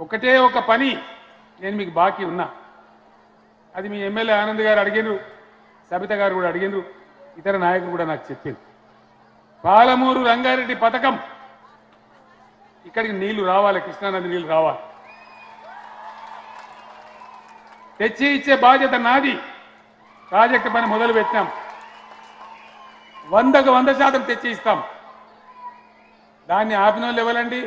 ఒకటే ఒక పని నేను మీకు బాకీ ఉన్నా అది మీ ఎమ్మెల్యే ఆనంద్ గారు అడిగినరు సబిత గారు కూడా అడిగినరు ఇతర నాయకులు కూడా నాకు చెప్పింది పాలమూరు రంగారెడ్డి పథకం ఇక్కడికి నీళ్లు రావాలి కృష్ణానది నీళ్లు రావాలి తెచ్చి ఇచ్చే బాధ్యత నాది ప్రాజెక్టు పని మొదలు పెట్టినాం వందకు వంద శాతం తెచ్చి ఇస్తాం దాన్ని ఆపిన వాళ్ళు ఎవరండి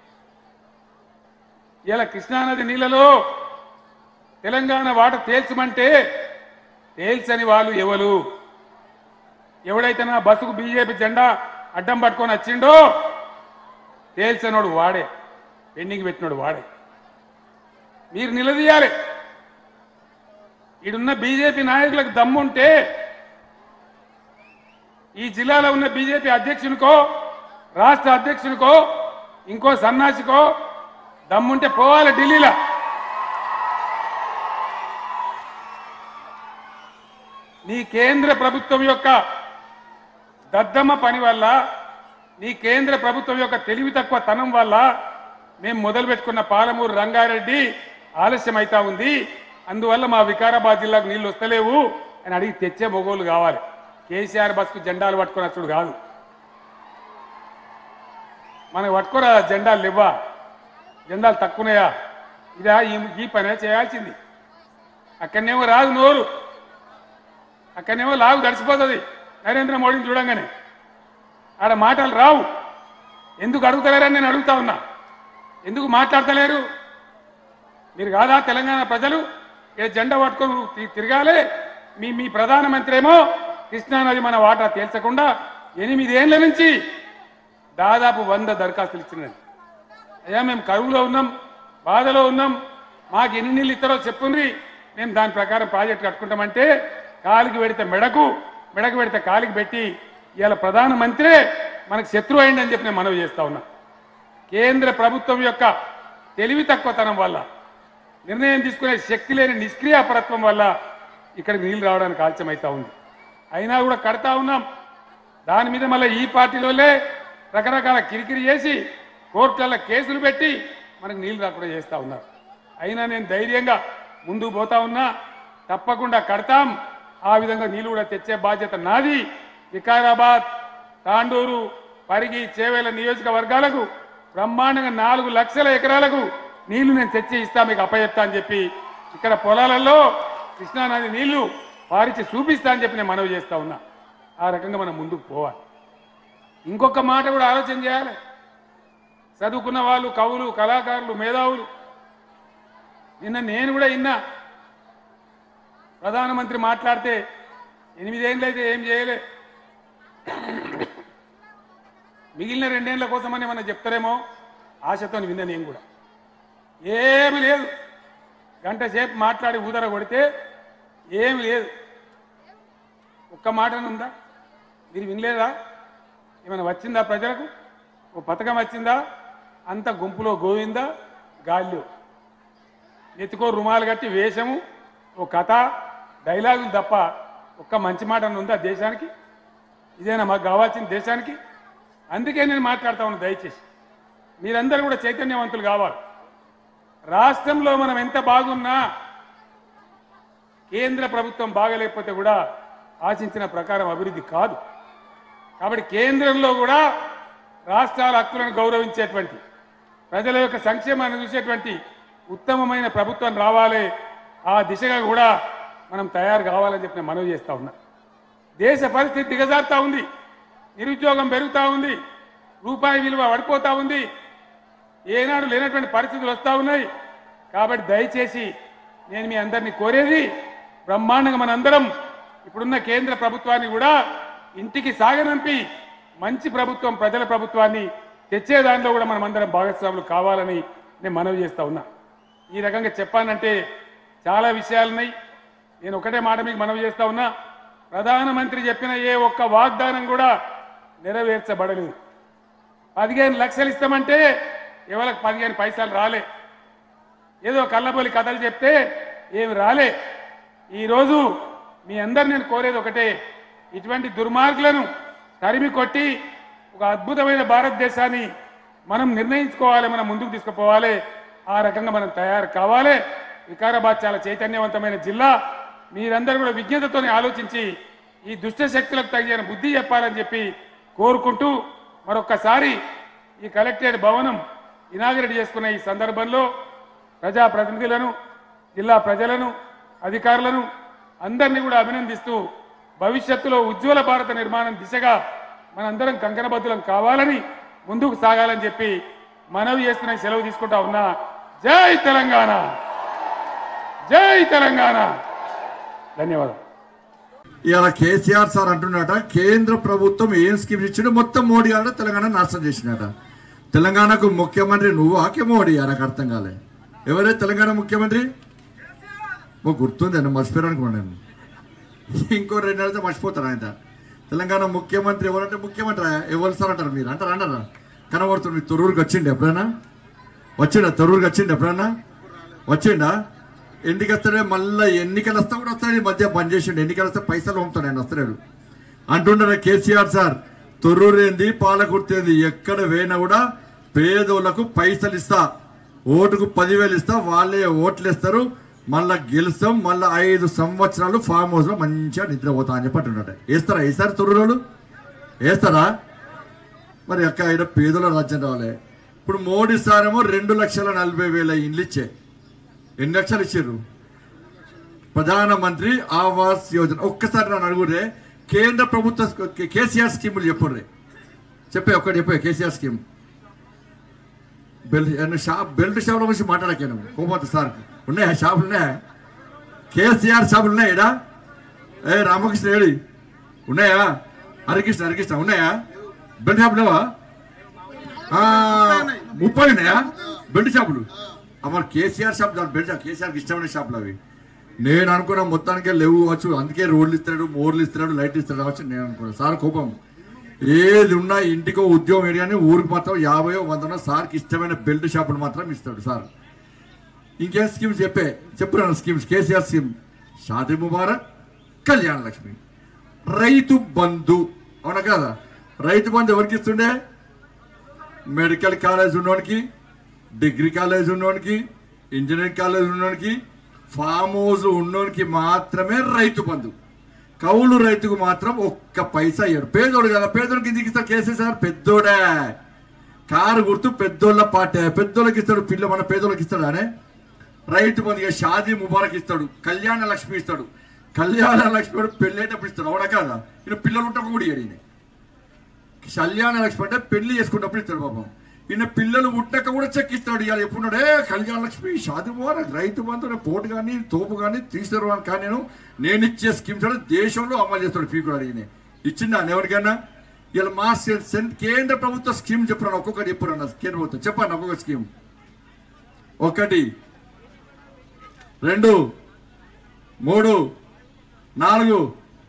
ఇలా కృష్ణానది నీళ్ళలో తెలంగాణ వాట తేల్చమంటే తేల్చని వాళ్ళు ఎవరు ఎవడైతే నా బస్సుకు బీజేపీ జెండా అడ్డం పట్టుకొని వచ్చిండో తేల్చనోడు వాడే పెండింగ్ పెట్టినోడు వాడే మీరు నిలదీయాలి ఈడున్న బీజేపీ నాయకులకు దమ్ముంటే ఈ జిల్లాలో ఉన్న బీజేపీ అధ్యక్షునికో రాష్ట్ర అధ్యక్షునికో ఇంకో సన్నాసికో దమ్ముంటే పోవాలి ఢిల్లీలో నీ కేంద్ర ప్రభుత్వం యొక్క దద్దమ్మ పని వల్ల నీ కేంద్ర ప్రభుత్వం యొక్క తెలివి తక్కువ తనం వల్ల మేము మొదలు పెట్టుకున్న పాలమూరు రంగారెడ్డి ఆలస్యం అవుతా ఉంది అందువల్ల మా వికారాబాద్ జిల్లాకు నీళ్లు వస్తలేవు అని అడిగి తెచ్చే మొగోలు కావాలి కేసీఆర్ బస్కు జెండాలు పట్టుకొని వచ్చుడు కాదు మనకు పట్టుకోరా జెండాలు ఇవ్వా జెండాలు తక్కువనాయా ఇదా ఈ- ఈ పనే చేయాల్సింది అక్కడనేమో రాదు నోరు అక్కడనేమో లాగు గడిచిపోతుంది నరేంద్ర మోడీని చూడంగానే ఆడ మాటలు రావు ఎందుకు అడుగుతలేరని నేను అడుగుతా ఉన్నా ఎందుకు మాట్లాడతలేరు మీరు కాదా తెలంగాణ ప్రజలు ఏ జెండా పట్టుకొని తి- తిరగాలి మీ మీ ప్రధానమంత్రి ఏమో కృష్ణానది మన వాటా తేల్చకుండా ఎనిమిదేళ్ల నుంచి దాదాపు వంద దరఖాస్తులు ఇచ్చినది అయ్యా మేము కరువులో ఉన్నాం బాధలో ఉన్నాం మాకు ఎన్ని నీళ్ళు ఇస్తారో చెప్పుండ్రి మేము దాని ప్రకారం ప్రాజెక్ట్ కట్టుకుంటామంటే కాలికి పెడితే మెడకు మెడకు పెడితే కాలికి పెట్టి ఇవాళ ప్రధానమంత్రే మనకు శత్రువు అయిందని చెప్పి నేను మనవి చేస్తా ఉన్నా కేంద్ర ప్రభుత్వం యొక్క తెలివి తక్కువతనం వల్ల నిర్ణయం తీసుకునే శక్తి లేని నిష్క్రియాపరత్వం వల్ల ఇక్కడికి నీళ్లు రావడానికి ఆలస్యం అవుతా ఉంది అయినా కూడా కడతా ఉన్నాం దాని మీద మళ్ళీ ఈ పార్టీలోనే రకరకాల కిరికిరి చేసి కోర్టులలో కేసులు పెట్టి మనకు నీళ్లు రాకుండా చేస్తా ఉన్నారు అయినా నేను ధైర్యంగా ముందుకు పోతా ఉన్నా తప్పకుండా కడతాం ఆ విధంగా నీళ్లు కూడా తెచ్చే బాధ్యత నాది వికారాబాద్ తాండూరు పరిగి చేవేల నియోజకవర్గాలకు బ్రహ్మాండంగా నాలుగు లక్షల ఎకరాలకు నీళ్లు నేను తెచ్చి ఇస్తా మీకు అప్పచెప్తా అని చెప్పి ఇక్కడ పొలాలలో కృష్ణానది నీళ్లు పారించి చూపిస్తా అని చెప్పి నేను మనవి చేస్తా ఉన్నా ఆ రకంగా మనం ముందుకు పోవాలి ఇంకొక మాట కూడా ఆలోచన చేయాలి చదువుకున్న వాళ్ళు కవులు కళాకారులు మేధావులు నిన్న నేను కూడా విన్నా ప్రధానమంత్రి మాట్లాడితే ఎనిమిదేళ్ళు అయితే ఏం చేయలే మిగిలిన రెండేళ్ల కోసమని మనం చెప్తారేమో ఆశతో విన్నా నేను కూడా ఏమి లేదు గంట సేపు మాట్లాడి ఊదర కొడితే ఏమి లేదు ఒక్క మాట ఉందా మీరు వినలేదా ఏమైనా వచ్చిందా ప్రజలకు ఓ పథకం వచ్చిందా అంత గుంపులో గోవిందా గాల్లో నెత్తుకో రుమాలు కట్టి వేషము ఓ కథ డైలాగులు తప్ప ఒక్క మంచి మాట అన్న ఉందా దేశానికి ఇదేనా మాకు కావాల్సిన దేశానికి అందుకే నేను మాట్లాడతా ఉన్నాను దయచేసి మీరందరూ కూడా చైతన్యవంతులు కావాలి రాష్ట్రంలో మనం ఎంత బాగున్నా కేంద్ర ప్రభుత్వం బాగలేకపోతే కూడా ఆశించిన ప్రకారం అభివృద్ధి కాదు కాబట్టి కేంద్రంలో కూడా రాష్ట్రాల హక్కులను గౌరవించేటువంటి ప్రజల యొక్క సంక్షేమాన్ని చూసేటువంటి ఉత్తమమైన ప్రభుత్వం రావాలి ఆ దిశగా కూడా మనం తయారు కావాలని చెప్పి నేను మనవి చేస్తా ఉన్నా దేశ పరిస్థితి దిగజారుతా ఉంది నిరుద్యోగం పెరుగుతా ఉంది రూపాయి విలువ పడిపోతా ఉంది ఏనాడు లేనటువంటి పరిస్థితులు వస్తూ ఉన్నాయి కాబట్టి దయచేసి నేను మీ అందరినీ కోరేది బ్రహ్మాండంగా మనందరం ఇప్పుడున్న కేంద్ర ప్రభుత్వాన్ని కూడా ఇంటికి సాగనంపి మంచి ప్రభుత్వం ప్రజల ప్రభుత్వాన్ని తెచ్చే దానిలో కూడా మనం అందరం భాగస్వాములు కావాలని నేను మనవి చేస్తా ఉన్నా ఈ రకంగా చెప్పానంటే చాలా విషయాలున్నాయి నేను ఒకటే మాట మీకు మనవి చేస్తా ఉన్నా ప్రధానమంత్రి చెప్పిన ఏ ఒక్క వాగ్దానం కూడా నెరవేర్చబడలేదు పదిహేను లక్షలు ఇస్తామంటే ఎవరికి పదిహేను పైసలు రాలే ఏదో కళ్ళబొలి కథలు చెప్తే ఏమి రాలే ఈరోజు మీ అందరు నేను కోరేది ఒకటే ఇటువంటి దుర్మార్గులను తరిమి కొట్టి ఒక అద్భుతమైన భారతదేశాన్ని మనం నిర్ణయించుకోవాలి మనం ముందుకు తీసుకుపోవాలి ఆ రకంగా మనం తయారు కావాలి వికారాబాద్ చాలా చైతన్యవంతమైన జిల్లా మీరందరూ కూడా విజ్ఞతతో ఆలోచించి ఈ దుష్ట శక్తులకు తగిన బుద్ధి చెప్పాలని చెప్పి కోరుకుంటూ మరొక్కసారి ఈ కలెక్టరేట్ భవనం ఇనాగరేట్ చేసుకున్న ఈ సందర్భంలో ప్రజాప్రతినిధులను జిల్లా ప్రజలను అధికారులను అందరినీ కూడా అభినందిస్తూ భవిష్యత్తులో ఉజ్వల భారత నిర్మాణం దిశగా మనందరం కంకణబద్దులం కావాలని ముందుకు సాగాలని చెప్పి మనవి చేస్తున్న ఈ సెలవు తీసుకుంటా ఉన్నా జై తెలంగాణ జై తెలంగాణ ధన్యవాదాలు ఇవాళ కేసీఆర్ సార్ అంటున్నట కేంద్ర ప్రభుత్వం ఏం స్కీమ్స్ ఇచ్చిండో మొత్తం మోడీ ఆడ తెలంగాణ నాశనం చేసినట తెలంగాణకు ముఖ్యమంత్రి నువ్వు ఆకే మోడీ నాకు అర్థం కాలే ఎవరే తెలంగాణ ముఖ్యమంత్రి ఓ గుర్తుంది నేను మర్చిపోయాను నేను ఇంకో రెండు నెలలతో మర్చిపోతాను ఆయన తెలంగాణ ముఖ్యమంత్రి ఎవరంటే ముఖ్యమంత్రి ఎవరు సార్ అంటారు మీరు అంటారా అంటారా కనబడుతుంది మీ తొర్రూరుకి వచ్చిండి ఎప్పుడైనా వచ్చిండా తొర్రూరుకి వచ్చిండి ఎప్పుడైనా వచ్చిండా ఎన్నిక వస్తాడే మళ్ళీ ఎన్నికలు వస్తా కూడా వస్తాడు ఈ మధ్య బంద్ చేసిండు ఎన్నికలు వస్తే పైసలు పంపుతాడు ఆయన వస్తున్నాడు అంటుండే కేసీఆర్ సార్ తొర్రూరు ఏంది పాలకుర్తి ఏంది ఎక్కడ వేయినా కూడా పేదోళ్లకు పైసలు ఇస్తా ఓటుకు పదివేలు ఇస్తా వాళ్ళే ఓట్లు ఇస్తారు మళ్ళా గెలుస్తాం మళ్ళా ఐదు సంవత్సరాలు ఫామ్ హౌస్ లో మంచిగా నిద్రపోతా అని చెప్పి అంటున్నాడు వేస్తారా వేస్తారు తొర్రూరు వేస్తారా మరి అక్క ఆయన పేదల రాజ్యం రావాలి ఇప్పుడు మోడీ సారేమో రెండు లక్షల నలభై వేల ఇండ్లు ఇచ్చే ఎన్ని లక్షలు ఇచ్చారు ప్రధానమంత్రి ఆవాస్ యోజన ఒక్కసారి నన్ను అడుగురే కేంద్ర ప్రభుత్వ కే- కేసీఆర్ స్కీములు చెప్పుర్రే చెప్పే ఒక్కటి చెప్పే కేసీఆర్ స్కీమ్ బెల్ట్ ఏమన్నా షాప్ బెల్ట్ షాపుల గురించి మాట్లాడకాను కోపత సార్ ఉన్నాయా షాపులు ఉన్నాయా కేసీఆర్ షాపులు ఉన్నాయా ఈడ? ఏ రామకృష్ణ ఏడి ఉన్నాయా హరికృష్ణ హరికృష్ణ ఉన్నాయా బెల్ట్ షాపులు లేవా ఆ, ముప్పై ఉన్నాయా బెల్ట్ షాపులు అమ్మ కేసీఆర్ షాప్ దాని బెల్ట్ షాప్ కేసీఆర్కి ఇష్టమైన షాపులు అవి నేను అనుకున్న మొత్తానికే లేవు వచ్చు అందుకే రోడ్లు ఇస్తున్నాడు మోర్లు ఇస్తున్నాడు లైట్ ఇస్తున్నాడు కావచ్చు నేను అనుకున్నాను సార్ కోపం ఏది ఉన్నా ఇంటికో ఉద్యోగం ఏరియాని ఊరికి మాత్రం యాభయో వందనో సార్కి ఇష్టమైన బెల్ట్ షాపులు మాత్రం ఇస్తాడు సార్ ఇంకేం స్కీమ్స్ చెప్పే చెప్పున్నాను schemes KCR scheme Shaadi Mubarak Kalyana Lakshmi రైతు బంధు అవునా కదా రైతు బంధు ఎవరికి ఇస్తుండే మెడికల్ కాలేజ్ ఉన్నోనికి డిగ్రీ కాలేజ్ ఉన్నోనికి ఇంజనీరింగ్ కాలేజ్ ఉన్నోనికి ఫామ్ హౌస్ ఉన్నోనికి మాత్రమే రైతు బంధు కౌలు రైతుకు మాత్రం ఒక్క పైసా ఇయ్యడు పేదోడు కదా పేదోడికి ఎందుకు ఇస్తాడు కేసీఆర్ పెద్దోడే కారు గుర్తు పెద్దోళ్ళ పాటే పెద్దోళ్ళకి ఇస్తాడు పిల్ల మన పేదోళ్ళకి ఇస్తాడు అనే రైతు బంధుగా షాదీ ముబారక్ ఇస్తాడు కళ్యాణ లక్ష్మి ఇస్తాడు కళ్యాణ లక్ష్మి కూడా పెళ్ళేటప్పుడు ఇస్తాడు అవునా కదా ఈయన పిల్లలు ఉంటే కూడా ఇయ్యడు ఈయన కళ్యాణ లక్ష్మి అంటే పెళ్లి చేసుకున్నప్పుడు ఇస్తాడు పాపం ఈయన పిల్లలు పుట్టక కూడా చెక్ ఇస్తాడు ఇవాళ ఎప్పుడున్నాడే కళ్యాణ లక్ష్మి షాది ముబారక్ రైతు బంధు పోటు కానీ తోపు కానీ తీసుకురు కానీ నేను నేను ఇచ్చే స్కీమ్స్ అంటే దేశంలో అమలు చేస్తాడు పీ కూడా ఈయన ఇచ్చిందా ఎవరికైనా ఇలా మా సెన్- సెన్- కేంద్ర ప్రభుత్వ స్కీమ్ చెప్పాను ఒక్కొక్కటి చెప్పాను కేంద్ర ప్రభుత్వం చెప్పండి ఒక్కొక్క స్కీమ్ ఒకటి రెండు మూడు నాలుగు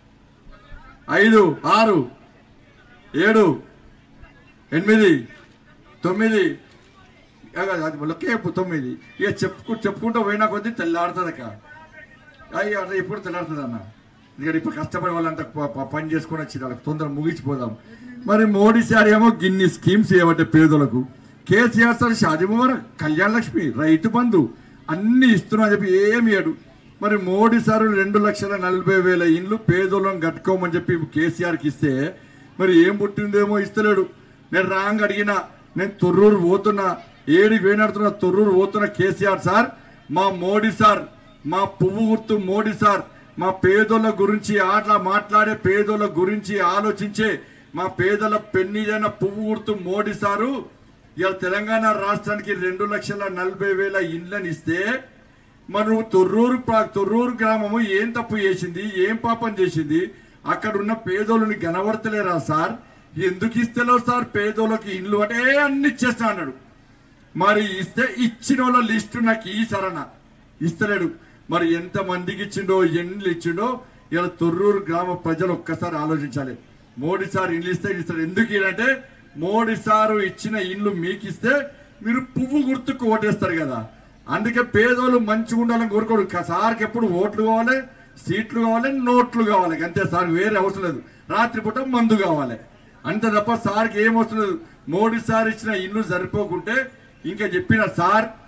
ఐదు ఆరు ఏడు ఎనిమిది తొమ్మిది ఇక అది లెక్క చెప్పు తొమ్మిది ఇక చెప్పుకు చెప్పుకుంటూ పోయినా కొద్దీ తెల్లాడుతుంది అక్క అయ్యి అట్లా ఎప్పుడు తెల్లాడుతుంది అన్న ఎందుకంటే ఇప్పుడు కష్టపడే వాళ్ళంతా ప- ప- పని చేసుకొని వచ్చి వాళ్ళకి తొందరగా ముగించిపోదాం మరి మోడీ సార్ ఏమో గిన్ని స్కీమ్స్ ఏమంటే పేదలకు కేసీఆర్ సార్ షాదీ ముబారక్ కళ్యాణ లక్ష్మి రైతు బంధు అన్ని ఇస్తున్నా అని చెప్పి ఏమి ఇయ్యడు మరి మోడీ సార్ రెండు లక్షల నలభై వేల ఇండ్లు పేదోళ్ళని కట్టుకోమని చెప్పి కేసీఆర్కి ఇస్తే మరి ఏం పుట్టిందేమో ఇస్తలేడు నేను రాంగ్ అడిగినా నేను తొర్రూరు పోతున్నా ఏడికి వేనాడుతున్నా తొర్రూరు పోతున్న కేసీఆర్ సార్ మా మోడీ సార్ మా పువ్వు గుర్తు మోడీ సార్ మా పేదోళ్ళ గురించి అట్లా మాట్లాడే పేదోళ్ళ గురించి ఆలోచించే మా పేదల పెన్నీదైన పువ్వు గుర్తు మోడీ సారు ఇవాళ తెలంగాణ రాష్ట్రానికి రెండు లక్షల నలభై వేల ఇండ్లని ఇస్తే మరి నువ్వు తొర్రూరు ప్రా- తొర్రూరు గ్రామము ఏం తప్పు చేసింది ఏం పాపం చేసింది అక్కడ ఉన్న పేదోళ్ళని గనవర్తలేరా సార్ ఎందుకు ఇస్తలేవు సార్ పేదోళ్ళకి ఇండ్లు అంటే "ఏ, అన్ని ఇచ్చేస్తా అన్నాడు మరి ఇస్తే ఇచ్చిన వాళ్ళ లిస్టు నాకు ఈ సరణ ఇస్తలేడు మరి ఎంత మందికి ఇచ్చిండో ఎన్ని ఇచ్చిండో ఇలా తొర్రూరు గ్రామ ప్రజలు ఒక్కసారి ఆలోచించాలి మోడీ సార్ ఇల్లు ఇస్తే ఇస్తాడు ఎందుకు అంటే మోడీ సారు ఇచ్చిన ఇల్లు మీకు ఇస్తే మీరు పువ్వు గుర్తుకు ఓటేస్తారు కదా అందుకే పేదోళ్ళు మంచిగా ఉండాలని కోరుకోడు క- సార్కి ఎప్పుడు ఓట్లు కావాలి సీట్లు కావాలి నోట్లు కావాలి అంతే సార్ వేరే అవసరం లేదు రాత్రిపూట మందు కావాలి అంతే తప్ప సార్కి ఏం అవసరం లేదు మోడీ సార్ ఇచ్చిన ఇల్లు సరిపోకుంటే ఇంకా చెప్పిన సార్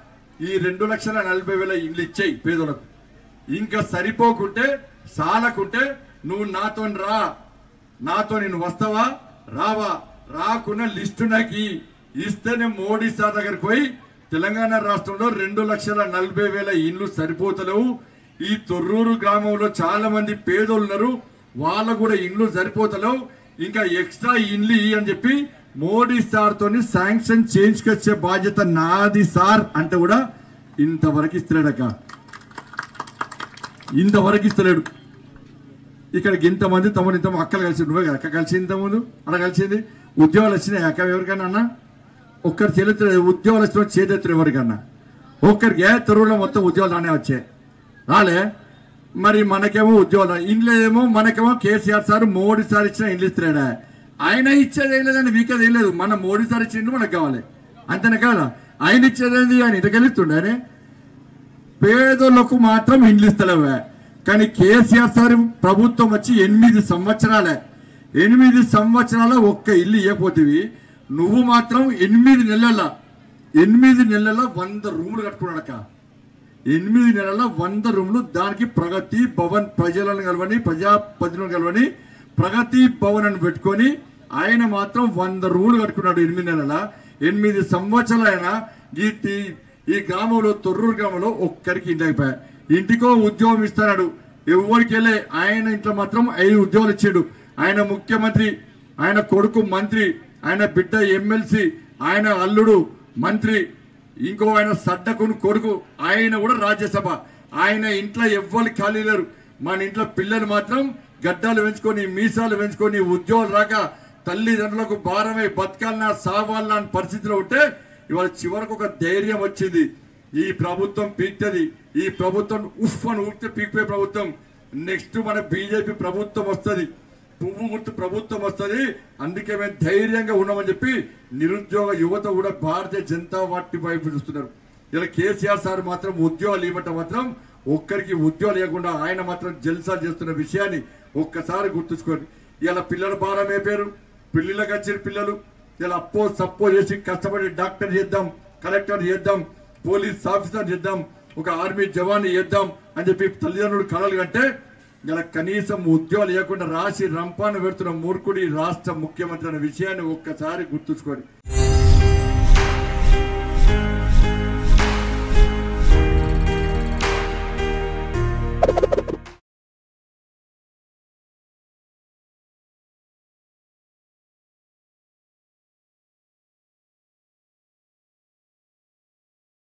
ఈ రెండు లక్షల నలభై వేల ఇండ్లు ఇచ్చేయి పేదలకు ఇంకా సరిపోకుంటే సాలకుంటే నువ్వు నాతో రా నాతో నేను వస్తావా రావా రాకున్న లిస్టు నాకు ఇయ్యి. ఇస్తేనే మోడీ సార్ దగ్గరికి పోయి తెలంగాణ రాష్ట్రంలో రెండు లక్షల నలభై వేల ఇండ్లు సరిపోతలేవు ఈ తొర్రూరు గ్రామంలో చాలా మంది పేదోళ్ళు ఉన్నారు వాళ్ళకు కూడా ఇండ్లు సరిపోతలేవు ఇంకా ఎక్స్ట్రా ఇండ్లు ఇయ్యి అని చెప్పి మోడీ సార్ తోని శాంక్షన్ చేయించుకొచ్చే బాధ్యత నాది సార్ అంటే కూడా ఇంతవరకు ఇస్తలేడక్క ఇంతవరకు ఇస్తలేడు ఇక్కడికి ఇంతమంది తమను ఇంత అక్కలు కలిసి నువ్వే కదా అక్క కలిసి ఇంతకుముందు అలా కలిసింది ఉద్యోగాలు వచ్చినాయి అక్క ఎవరికన్నా అన్న ఒక్కరి చేతులు ఉద్యోగాలు వచ్చిన చేతులు ఎవరికన్నా ఒక్కరికి ఏ తెరువులో మొత్తం ఉద్యోగాలు రానే వచ్చాయి రాలే మరి మనకేమో ఉద్యోగాలు ఇంట్లో ఏమో మనకేమో కేసీఆర్ సార్ మోడీ సార్ ఇచ్చిన ఇండ్లు ఇస్తున్నాడా ఆయన ఇచ్చేది ఏం లేదని వీకేది ఏం లేదు మన మోడీ సార్ ఇచ్చిన ఇండ్లు మనకు కావాలి అంతేనా కదా ఆయన ఇచ్చేది ఆయన ఇంతకెళ్ళిస్తుండే ఆయన పేదలకు మాత్రం ఇండ్లు ఇస్తలేవే కానీ కేసీఆర్ సార్ ప్రభుత్వం వచ్చి ఎనిమిది సంవత్సరాలే ఎనిమిది సంవత్సరాల ఒక్క ఇల్లు ఇవ్వపోతివి నువ్వు మాత్రం ఎనిమిది నెలల ఎనిమిది నెలల వంద రూములు కట్టుకున్నాడక ఎనిమిది నెలల వంద రూములు దానికి ప్రగతి భవన్ ప్రజలను కలవని ప్రజాప్రతినిధులను కలవని ప్రగతి భవన్ అని పెట్టుకొని ఆయన మాత్రం వంద రూములు కట్టుకున్నాడు ఎనిమిది నెలల ఎనిమిది సంవత్సరాలు ఆయన ఈ ఈ- ఈ గ్రామంలో తొర్రూరు గ్రామంలో ఒక్కరికి ఇంటి అయిపోయా ఇంటికో ఉద్యోగం ఇస్తున్నాడు ఎవరికి వెళ్ళే ఆయన ఇంట్లో మాత్రం ఐదు ఉద్యోగాలు ఇచ్చాడు ఆయన ముఖ్యమంత్రి ఆయన కొడుకు మంత్రి ఆయన బిడ్డ ఎమ్మెల్సీ ఆయన అల్లుడు మంత్రి ఇంకో ఆయన సడ్డకుని కొడుకు ఆయన కూడా రాజ్యసభ ఆయన ఇంట్లో ఎవ్వరు ఖాళీ లేరు మన ఇంట్లో పిల్లలు మాత్రం గడ్డాలు పెంచుకొని మీసాలు పెంచుకొని ఉద్యోగాలు రాక తల్లిదండ్రులకు భారమై బతకాలన్నా సావాలన్నా అని పరిస్థితిలో ఉంటే ఇవాళ చివరకు ఒక ధైర్యం వచ్చింది ఈ ప్రభుత్వం పీక్తది ఈ ప్రభుత్వం ఉఫ్ అని ఊపితే పీకిపోయే ప్రభుత్వం నెక్స్ట్ మన బీజేపీ ప్రభుత్వం వస్తది పువ్వు గుర్తు ప్రభుత్వం వస్తది అందుకే మేము ధైర్యంగా ఉన్నామని చెప్పి నిరుద్యోగ యువత కూడా భారతీయ జనతా పార్టీ వైపు చూస్తున్నారు ఇలా కేసీఆర్ సార్ మాత్రం ఉద్యోగాలు ఇవ్వటం మాత్రం ఒక్కరికి ఉద్యోగాలు ఇవ్వకుండా ఆయన మాత్రం జల్సా చేస్తున్న విషయాన్ని ఒక్కసారి గుర్తుంచుకోండి ఇలా పిల్లల భారం అయిపోయారు పిల్లలకు వచ్చిన పిల్లలు ఇలా అప్పో సప్పో చేసి కష్టపడి డాక్టర్ చేద్దాం కలెక్టర్ చేద్దాం పోలీస్ ఆఫీసర్ చేద్దాం ఒక ఆర్మీ జవాన్ చేద్దాం అని చెప్పి తల్లిదండ్రులు కలలు కంటే ఇలా కనీసం ఉద్యోగాలు ఇవ్వకుండా రాసి రంపాను పెడుతున్న మూర్ఖుడి రాష్ట్ర ముఖ్యమంత్రి అనే విషయాన్ని ఒక్కసారి గుర్తుంచుకోండి